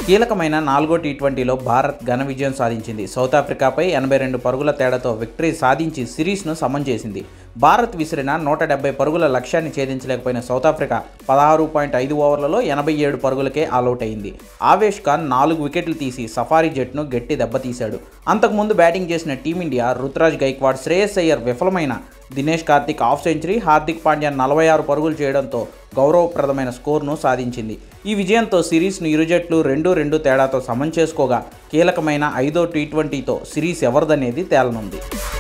కీలకమైన నాలుగో టీ ట్వంటీలో భారత్ ఘన విజయం సాధించింది సౌత్ ఆఫ్రికాపై ఎనభై రెండు పరుగుల తేడాతో విక్టరీ సాధించి సిరీస్ను సమం చేసింది భారత్ విసిరిన నూట డెబ్బై పరుగుల లక్ష్యాన్ని ఛేదించలేకపోయిన సౌత్ ఆఫ్రికా పదహారు పాయింట్ ఐదు ఓవర్లలో ఎనభై ఏడు పరుగులకే ఆలౌట్ అయింది ఆవేష్ ఖాన్ నాలుగు వికెట్లు తీసి సఫారీ జట్టును గట్టి దెబ్బతీశాడు అంతకుముందు బ్యాటింగ్ చేసిన టీమిండియా రుతురాజ్ గైక్వాడ్ శ్రేయస్ అయ్యర్ విఫలమైన దినేష్ కార్తిక్ హాఫ్ సెంచరీ హార్దిక్ పాండ్యా నలభై ఆరు పరుగులు చేయడంతో గౌరవప్రదమైన స్కోర్ను సాధించింది ఈ విజయంతో సిరీస్ను ఇరు జట్లు రెండు రెండు తేడాతో సమం చేసుకోగా కీలకమైన ఐదో టీ ట్వంటీతో సిరీస్ ఎవరిదనేది తేలనుంది